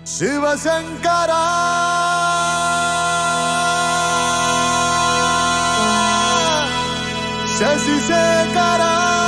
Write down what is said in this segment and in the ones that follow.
శివశంకర శశిశేఖర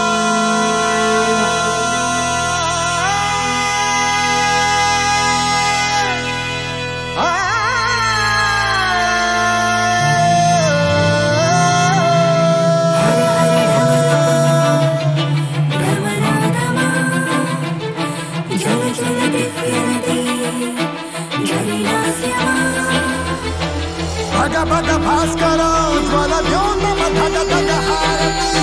భగ భగ భాస్కర జ్వల వ్యోమ ధగ ధగ హారతి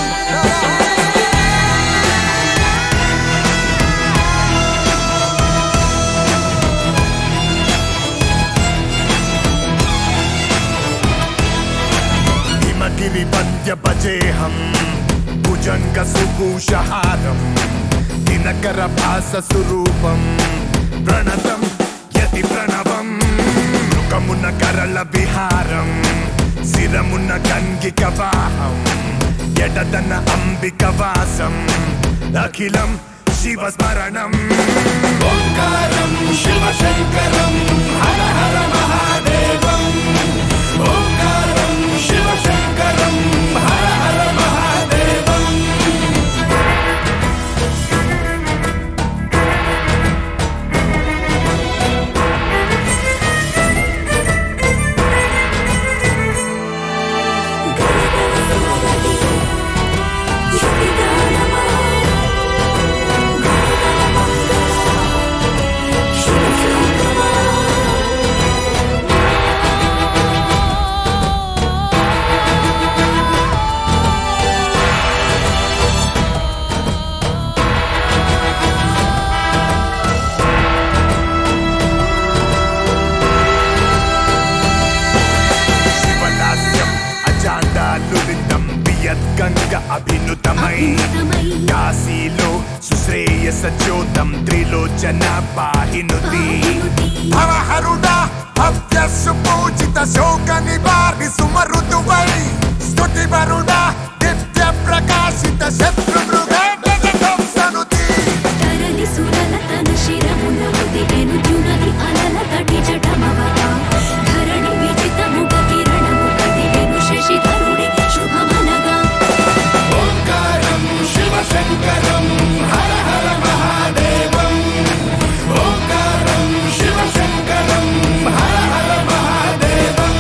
హిమగిరి వంద్యపజేహం భుజంగ సుభూషహారం దినకర భాస స్వరూపం ప్రణతం యతి ప్రణవం ముఖమున కరళ విహారం శిరమున గంగిక వాహం ఎడదన అంబిక వాసం అఖిలం శివ స్మరణం ఓంకారం శివశంకరం హర హర మహాదేవం ఓంకారం శివశంకరం హర హర మహాదేవం శివదాస్యం అజాండాలులితం వియద్గంగ అభినుతమై కాశీలో సుశ్రేయస జ్యోతం త్రిలోచన పాహినుతి భవహరుడా భవ్య సుపూజిత శోక నివారి సుమరుదువై స్తుతి వరుడా దివ్య ప్రకాశిత శత్రు మృగ సనుతి తరలి సురల తన శిరమున ఉదిగెను జునది అలల తటి జటమవగా ధరణి విజితముగ కిరణము కదిలెను శశిధరుడి శుభమనగా ఓంకారం శివశంకరం హర హర మహాదేవం ఓంకారం శివశంకరం హర హర మహాదేవం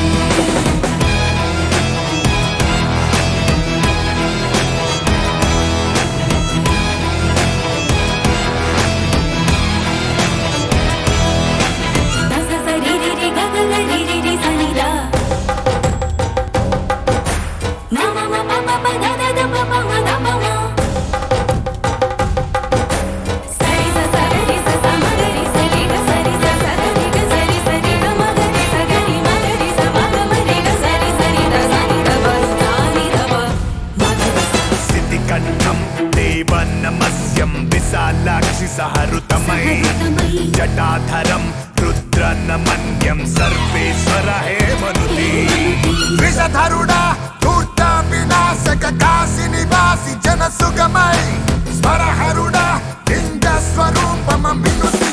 దస సరిరిరి గగల రిరిరి సనిదా మమ మమ పప దద ద పప మద పమ సరి స సరి స సమగరి సరి గ సరి స సరి గ సరి సరి గ మగరి సగరి మగరి స మగ మరి గ సరి సరి ద సని ద బ సాని ద బ మగరి సిద్ధి కంఠం దేవ నమస్యం విశాలాక్షి సహృతమై జటాధరం రుద్ర నమన్యం సర్వేశ్వర హే మనుతి విషధరుడా ధూర్త వినాశక కాశి నివాసి జన సుగమై స్మరహరుడా లింగ స్వరూపమ మినుతి